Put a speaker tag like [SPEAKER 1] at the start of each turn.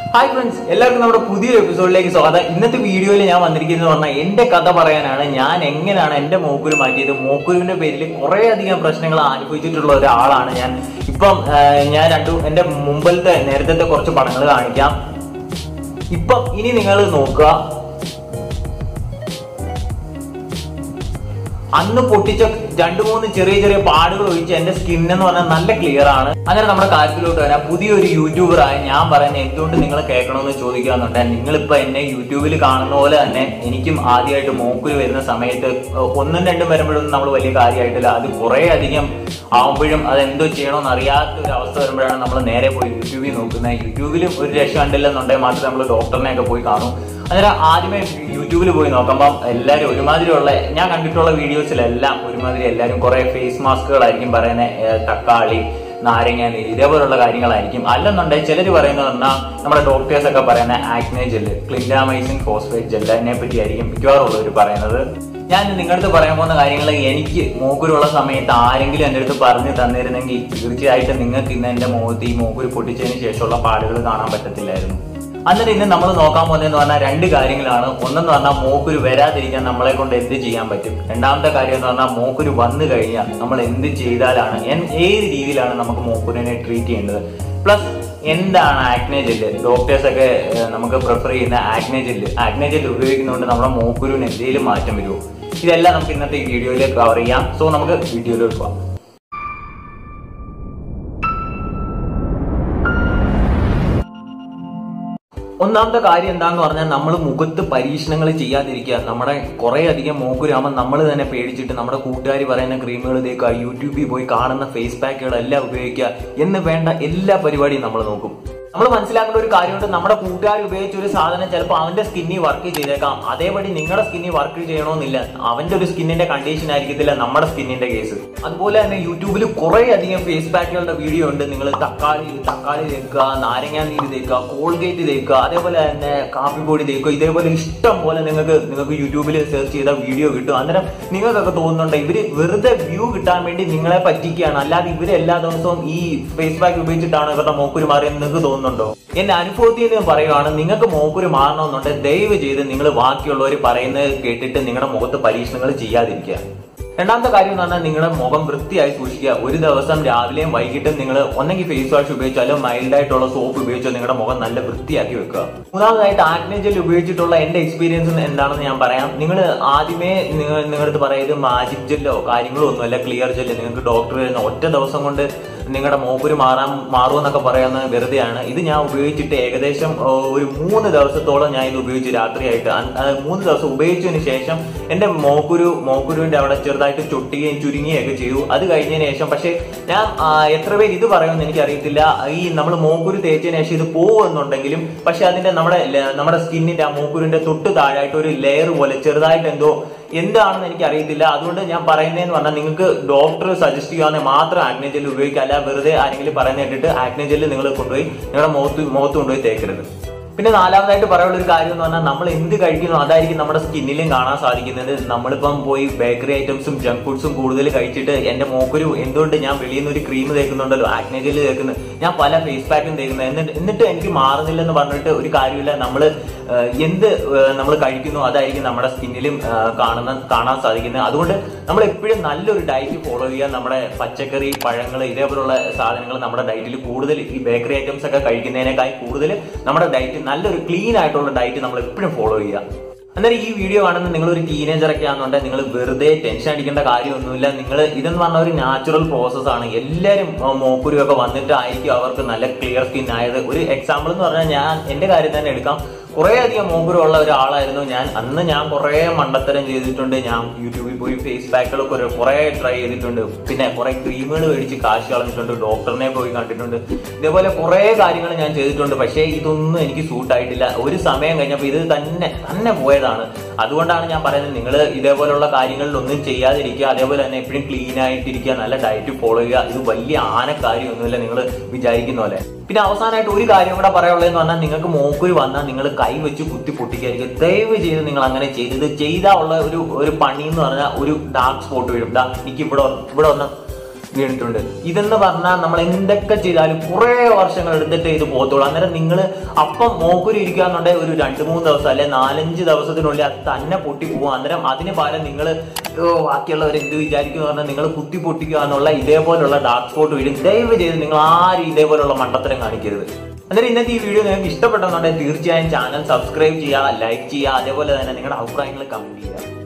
[SPEAKER 1] hi friends എല്ലാവർക്കും നമ്മുടെ പുതിയൊരു എപ്പിസോഡിലേക്ക് സ്വാഗതം ഇന്നത്തെ വീഡിയോയിൽ ഞാൻ വന്നിരിക്കുന്നത് പറഞ്ഞാൽ എന്റെ കഥ പറയാനാണ് ഞാൻ എങ്ങനെയാണ് എന്റെ മോക്കുരു മാറ്റിയത് മോക്കുരുവിന്റെ പേരിൽ കുറെ അധികം പ്രശ്നങ്ങൾ അനുഭവിച്ചിട്ടുള്ള ഒരാളാണ് ഞാൻ ഇപ്പം ആ, ഞാൻ രണ്ടു എന്റെ മുമ്പിലത്തെ നേരത്തെ കുറച്ച് പടങ്ങൾ കാണിക്കാം ഇപ്പം ഇനി നിങ്ങൾ നോക്കുക അന്ന് പൊട്ടിച്ച രണ്ടു മൂന്ന് ചെറിയ ചെറിയ പാടുകൾ ഒഴിച്ച് എന്റെ സ്കിൻ എന്ന് പറഞ്ഞാൽ നല്ല ക്ലിയർ ആണ് അങ്ങനെ നമ്മുടെ കാര്യത്തിലോട്ട് വരാം പുതിയൊരു യൂട്യൂബറായ ഞാൻ പറയുന്നത് എന്തുകൊണ്ട് നിങ്ങൾ കേൾക്കണമെന്ന് ചോദിക്കാന്നുണ്ടെങ്കിൽ നിങ്ങളിപ്പോ എന്നെ യൂട്യൂബിൽ കാണുന്ന പോലെ തന്നെ എനിക്കും ആദ്യമായിട്ട് മോക്കുൽ വരുന്ന സമയത്ത് ഒന്നും രണ്ടും വരുമ്പോഴൊന്നും നമ്മൾ വലിയ കാര്യമായിട്ടില്ല അത് കുറെ അധികം ആവുമ്പോഴും അത് എന്തോ ചെയ്യണമെന്ന് അറിയാത്ത ഒരു അവസ്ഥ വരുമ്പോഴാണ് നമ്മൾ നേരെ പോയി യൂട്യൂബിൽ നോക്കുന്നത് യൂട്യൂബിലും ഒരു രക്ഷ കണ്ടില്ലെന്നുണ്ടെങ്കിൽ മാത്രമേ നമ്മൾ ഡോക്ടറിനെയൊക്കെ പോയി കാണും അന്നേരം ആദ്യമേ യൂട്യൂബിൽ പോയി നോക്കുമ്പം എല്ലാവരും ഒരുമാതിരിയുള്ള ഞാൻ കണ്ടിട്ടുള്ള വീഡിയോസിലെല്ലാം ഒരുമാതിരി എല്ലാവരും കുറെ ഫേസ് മാസ്കുകളായിരിക്കും പറയുന്നത് ഏർ തക്കാളി നാരങ്ങ നീര് ഇതേപോലുള്ള കാര്യങ്ങളായിരിക്കും അല്ലെന്നുണ്ടെങ്കിൽ ചിലർ പറയുന്നത് പറഞ്ഞാൽ നമ്മുടെ ഡോക്ടേഴ്സ് ഒക്കെ പറയുന്ന acne gel clindamycin phosphate gel അതിനെ പറ്റി ആയിരിക്കും മിക്കവാറും ഉള്ളവർ പറയുന്നത് ഞാൻ നിങ്ങളുടെ അടുത്ത് പറയാൻ പോകുന്ന കാര്യങ്ങൾ എനിക്ക് മൂക്കുരുള്ള സമയത്ത് ആരെങ്കിലും എൻ്റെ അടുത്ത് പറഞ്ഞു തന്നിരുന്നെങ്കിൽ തീർച്ചയായിട്ടും നിങ്ങൾക്ക് ഇന്ന് എൻ്റെ മുഖത്ത് ഈ മൂക്കുരു പൊട്ടിച്ചതിന് ശേഷമുള്ള പാടുകൾ കാണാൻ പറ്റത്തില്ലായിരുന്നു അന്നേരം ഇന്ന് നമ്മൾ നോക്കാൻ പോകുന്നതെന്ന് പറഞ്ഞാൽ രണ്ട് കാര്യങ്ങളാണ് ഒന്നെന്ന് പറഞ്ഞാൽ മോക്കുരു വരാതിരിക്കാൻ നമ്മളെ കൊണ്ട് എന്ത് ചെയ്യാൻ പറ്റും രണ്ടാമത്തെ കാര്യം എന്ന് പറഞ്ഞാൽ മോക്കുരു വന്നു കഴിഞ്ഞാൽ നമ്മൾ എന്ത് ചെയ്താലാണ് എൻ- ഏത് രീതിയിലാണ് നമുക്ക് മോക്കുരിനെ ട്രീറ്റ് ചെയ്യേണ്ടത് പ്ലസ് എന്താണ് ആക്നെ ജെല്ല് ഡോക്ടേഴ്സ് ഒക്കെ ഏഹ്, നമുക്ക് പ്രിഫർ ചെയ്യുന്ന ആക്നെ ജെല്ല് ആക്നെ ജെല്ല് ഉപയോഗിക്കുന്നതുകൊണ്ട് നമ്മുടെ മോക്കുരുവിന് എന്തെങ്കിലും മാറ്റം വരുമോ ഇതെല്ലാം നമുക്ക് ഇന്നത്തെ ഈ വീഡിയോയിൽ കവർ ചെയ്യാം സോ നമുക്ക് വീഡിയോയിലോട്ട് പോകാം ഒന്നാമത്തെ കാര്യം എന്താന്ന് പറഞ്ഞാൽ നമ്മൾ മുഖത്ത് പരീക്ഷണങ്ങൾ ചെയ്യാതിരിക്കുക നമ്മുടെ കുറെ അധികം മോക്കുരാകുമ്പോൾ നമ്മൾ തന്നെ പേടിച്ചിട്ട് നമ്മുടെ കൂട്ടുകാർ പറയുന്ന ക്രീമുകൾ തേക്കുക യൂട്യൂബിൽ പോയി കാണുന്ന ഫേസ് പാക്കുകളെല്ലാം ഉപയോഗിക്കുക എന്ന് വേണ്ട എല്ലാ പരിപാടിയും നമ്മൾ നോക്കും നമ്മൾ മനസ്സിലാക്കേണ്ട ഒരു കാര്യമുണ്ട് നമ്മുടെ കൂട്ടുകാർ ഉപയോഗിച്ച ഒരു സാധനം ചിലപ്പോൾ അവന്റെ സ്കിന്നിൽ വർക്ക് ചെയ്തേക്കാം അതേപടി നിങ്ങളുടെ സ്കിന്നിൽ വർക്ക് ചെയ്യണമെന്നില്ല അവന്റെ ഒരു സ്കിന്നിന്റെ കണ്ടീഷൻ ആയിരിക്കത്തില്ല നമ്മുടെ സ്കിന്നിന്റെ കേസ് അതുപോലെ തന്നെ യൂട്യൂബിൽ കുറെ അധികം ഫേസ് പാക്കുകളുടെ വീഡിയോ ഉണ്ട് നിങ്ങൾ തക്കാളി തക്കാളി തേക്കുക നാരങ്ങ നീര് തേക്കുക കോൾഗേറ്റ് തേക്കുക അതേപോലെ തന്നെ കാപ്പി പൊടി തേക്കുക ഇതേപോലെ ഇഷ്ടം പോലെ നിങ്ങൾക്ക് നിങ്ങൾക്ക് യൂട്യൂബിൽ സെർച്ച് ചെയ്ത വീഡിയോ കിട്ടും അന്നേരം നിങ്ങൾക്കൊക്കെ തോന്നുന്നുണ്ട് ഇവര് വെറുതെ വ്യൂ കിട്ടാൻ വേണ്ടി നിങ്ങളെ പറ്റിക്കുകയാണ് അല്ലാതെ ഇവര് എല്ലാ ദിവസവും ഈ ഫേസ് പാക്ക് ഉപയോഗിച്ചിട്ടാണ് ഇവരുടെ മോക്കുരു മാറിയെന്ന് നിങ്ങൾക്ക് തോന്നുന്നുണ്ടോ എന്റെ അനുഭവത്തിൽ നിന്ന് പറയുവാണ് നിങ്ങൾക്ക് മോക്കുരു മാറണമെന്നുണ്ടെങ്കിൽ ദയവ് ചെയ്ത് നിങ്ങൾ ബാക്കിയുള്ളവർ പറയുന്നത് കേട്ടിട്ട് നിങ്ങളുടെ മുഖത്ത് പരീക്ഷണങ്ങൾ ചെയ്യാതിരിക്കുക രണ്ടാമത്തെ കാര്യം എന്ന് പറഞ്ഞാൽ നിങ്ങളുടെ മുഖം വൃത്തിയായി സൂക്ഷിക്കുക ഒരു ദിവസം രാവിലെയും വൈകിട്ടും നിങ്ങൾ ഒന്നെങ്കിൽ ഫേസ് വാഷ് ഉപയോഗിച്ചോ അല്ലെങ്കിൽ മൈൽഡ് ആയിട്ടുള്ള സോപ്പ് ഉപയോഗിച്ചോ നിങ്ങളുടെ മുഖം നല്ല വൃത്തിയാക്കി വെക്കുക മൂന്നാമതായിട്ട് ആക്നെ ജെൽ ഉപയോഗിച്ചിട്ടുള്ള എന്റെ എക്സ്പീരിയൻസ് എന്താണെന്ന് ഞാൻ പറയാം നിങ്ങൾ ആദ്യമേ നിങ്ങൾ നിങ്ങളുടെ പറയുന്നത് മാജിക് ജെല്ലോ കാര്യങ്ങളോ ഒന്നുമല്ല ക്ലിയർ ജെല്ല് നിങ്ങൾക്ക് ഡോക്ടർ തരുന്ന ഒറ്റ ദിവസം കൊണ്ട് നിങ്ങളുടെ മോക്കുരു മാറാൻ മാറുമെന്നൊക്കെ പറയുന്നത് വെറുതെയാണ് ഇത് ഞാൻ ഉപയോഗിച്ചിട്ട് ഏകദേശം ആ, ഒരു മൂന്ന് ദിവസത്തോളം ഞാൻ ഇത് ഉപയോഗിച്ച് രാത്രിയായിട്ട് അൻ- ആ, മൂന്ന് ദിവസം ഉപയോഗിച്ചതിന് ശേഷം എന്റെ മോക്കുരു മോക്കുരുവിന്റെ അവിടെ ചെറുതായിട്ട് ചൊട്ടുകയും ചുരുങ്ങുകയും ഒക്കെ ചെയ്തു അത് കഴിഞ്ഞതിന് ശേഷം പക്ഷേ ഞാൻ ആ, എത്ര പേര് ഇത് പറയുമെന്ന് എനിക്കറിയത്തില്ല ഈ നമ്മൾ മോക്കുരു തേച്ചതിന് ശേഷം ഇത് പോകുമെന്നുണ്ടെങ്കിലും പക്ഷെ അതിന്റെ നമ്മുടെ ല- നമ്മുടെ സ്കിന്നിന്റെ ആ മോക്കുരുവിന്റെ തൊട്ട് താഴായിട്ട് ഒരു ലെയർ പോലെ ചെറുതായിട്ട് എന്തോ എന്താണെന്ന് എനിക്ക് അറിയത്തില്ല അതുകൊണ്ട് ഞാൻ പറയുന്നതെന്ന് പറഞ്ഞാൽ നിങ്ങൾക്ക് ഡോക്ടർ സജസ്റ്റ് ചെയ്യാതെ മാത്രം ആക്നെ ജെല്ല് ഉപയോഗിക്കുക അല്ല വെറുതെ ആരെങ്കിലും പറയുന്ന കേട്ടിട്ട് ആക്നെ ജെല്ല് നിങ്ങൾ കൊണ്ടുപോയി നിങ്ങളുടെ മുഖത്ത് മുഖത്ത് കൊണ്ടുപോയി തേക്കരുത് പിന്നെ നാലാമതായിട്ട് പറയാനുള്ള ഒരു കാര്യം എന്ന് പറഞ്ഞാൽ നമ്മൾ എന്ത് കഴിക്കുന്നു അതായിരിക്കും നമ്മുടെ സ്കിന്നിലും കാണാൻ സാധിക്കുന്നത് നമ്മളിപ്പം പോയി ബേക്കറി ഐറ്റംസും ജങ്ക് ഫുഡ്സും കൂടുതൽ കഴിച്ചിട്ട് എന്റെ മോക്കൊരു എന്തുകൊണ്ട് ഞാൻ വെളിയിൽ നിന്ന് ഒരു ക്രീം തേക്കുന്നുണ്ടല്ലോ ആക്നെ ജെല്ല് തേക്കുന്നത് ഞാൻ പല ഫേസ് പാക്കും തേക്കുന്നത് എന്നിട്ട് എന്നിട്ട് എനിക്ക് മാറുന്നില്ലെന്ന് പറഞ്ഞിട്ട് ഒരു കാര്യമില്ല നമ്മൾ എന്ത് നമ്മൾ കഴിക്കുന്നു അതായിരിക്കും നമ്മുടെ സ്കിന്നിലും കാണുന്ന കാണാൻ സാധിക്കുന്നത് അതുകൊണ്ട് നമ്മൾ എപ്പോഴും നല്ലൊരു ഡയറ്റ് ഫോളോ ചെയ്യുക നമ്മുടെ പച്ചക്കറി പഴങ്ങൾ ഇതേപോലുള്ള സാധനങ്ങൾ നമ്മുടെ ഡയറ്റിൽ കൂടുതൽ ഈ ബേക്കറി ഐറ്റംസ് ഒക്കെ കഴിക്കുന്നതിനേക്കാൾ കൂടുതൽ നമ്മുടെ ഡയറ്റ് നല്ലൊരു ക്ലീൻ ആയിട്ടുള്ള ഡയറ്റ് നമ്മൾ എപ്പോഴും ഫോളോ ചെയ്യുക അന്നേരം ഈ വീഡിയോ കാണുന്ന നിങ്ങൾ ഒരു ടീനേജർ ഒക്കെ ആണെന്നുണ്ടെങ്കിൽ നിങ്ങൾ വെറുതെ ടെൻഷൻ അടിക്കേണ്ട കാര്യമൊന്നുമില്ല നിങ്ങൾ ഇതെന്ന് പറഞ്ഞ ഒരു നാച്ചുറൽ പ്രോസസ് ആണ് എല്ലാവരും മോക്കുരു ഒക്കെ വന്നിട്ടായിരിക്കും അവർക്ക് നല്ല ക്ലിയർ സ്കിൻ ആയത് ഒരു എക്സാമ്പിൾ എന്ന് പറഞ്ഞാൽ ഞാൻ എന്റെ കാര്യം തന്നെ എടുക്കാം കുറെ അധികം മോക്കുരു ഉള്ള ഒരാളായിരുന്നു ഞാൻ അന്ന് ഞാൻ കുറെ മണ്ടത്തരം ചെയ്തിട്ടുണ്ട് ഞാൻ യൂട്യൂബിൽ പോയി ഫേസ് പാക്കുകളൊക്കെ ഒരു കുറെ ട്രൈ ചെയ്തിട്ടുണ്ട് പിന്നെ കുറെ ക്രീമുകൾ മേടിച്ച് കാശ് കളഞ്ഞിട്ടുണ്ട് ഡോക്ടറിനെ പോയി കണ്ടിട്ടുണ്ട് ഇതേപോലെ കുറെ കാര്യങ്ങൾ ഞാൻ ചെയ്തിട്ടുണ്ട് പക്ഷേ ഇതൊന്നും എനിക്ക് സൂട്ട് ആയിട്ടില്ല ഒരു സമയം കഴിഞ്ഞപ്പോൾ ഇത് തന്നെ തന്നെ പോയതാണ് അതുകൊണ്ടാണ് ഞാൻ പറയുന്നത് നിങ്ങൾ ഇതേപോലുള്ള കാര്യങ്ങളിൽ ഒന്നും ചെയ്യാതിരിക്കുക അതേപോലെ തന്നെ എപ്പോഴും ക്ലീൻ ആയിട്ടിരിക്കുക നല്ല ഡയറ്റ് ഫോളോ ചെയ്യുക ഇത് വലിയ ആനക്കാര്യമൊന്നുമില്ല നിങ്ങൾ വിചാരിക്കുന്ന പോലെ പിന്നെ അവസാനമായിട്ട് ഒരു കാര്യം കൂടെ പറയാനുള്ളതെന്ന് പറഞ്ഞാൽ നിങ്ങൾക്ക് മോക്കുരു വന്നാൽ നിങ്ങൾ കൈ വെച്ച് കുത്തി പൊട്ടിക്കായിരിക്കും ദയവ് ചെയ്ത് നിങ്ങൾ അങ്ങനെ ചെയ്ത് ഇത് ചെയ്താൽ ഉള്ള ഒരു ഒരു പണി എന്ന് പറഞ്ഞാൽ ഒരു ഡാർക്ക് സ്പോട്ട് വരും ദാ എനിക്ക് ഇവിടെ വന്ന്- ഇവിടെ ഒന്ന് വീണിട്ടുണ്ട് ഇതെന്ന് പറഞ്ഞാൽ നമ്മൾ എന്തൊക്കെ ചെയ്താലും കുറെ വർഷങ്ങൾ എടുത്തിട്ട് ഇത് പോകത്തുള്ളൂ അന്നേരം നിങ്ങൾ അപ്പം മോക്കുരി ഇരിക്കാന്നുണ്ടെങ്കിൽ ഒരു രണ്ട് മൂന്ന് ദിവസം അല്ലെ നാലഞ്ച് ദിവസത്തിനുള്ളിൽ അത് തന്നെ പൊട്ടി പോകും അന്നേരം അതിന് പകരം നിങ്ങൾ ബാക്കിയുള്ളവർ എന്ത് വിചാരിക്കും പറഞ്ഞാൽ നിങ്ങൾ കുത്തി പൊട്ടിക്കുക എന്നുള്ള ഇതേപോലുള്ള ഡാർക്ക് സ്പോട്ട് വീടും ദയവ് ചെയ്ത് നിങ്ങൾ ആരും ഇതേപോലുള്ള മണ്ടത്തരം കാണിക്കരുത് അന്നേരം ഇന്നത്തെ ഈ വീഡിയോ നിങ്ങൾക്ക് ഇഷ്ടപ്പെട്ടെന്നുണ്ടെങ്കിൽ തീർച്ചയായും ചാനൽ സബ്സ്ക്രൈബ് ചെയ്യുക ലൈക്ക് ചെയ്യുക അതേപോലെ തന്നെ നിങ്ങളുടെ അഭിപ്രായങ്ങൾ കമന്റ് ചെയ്യുക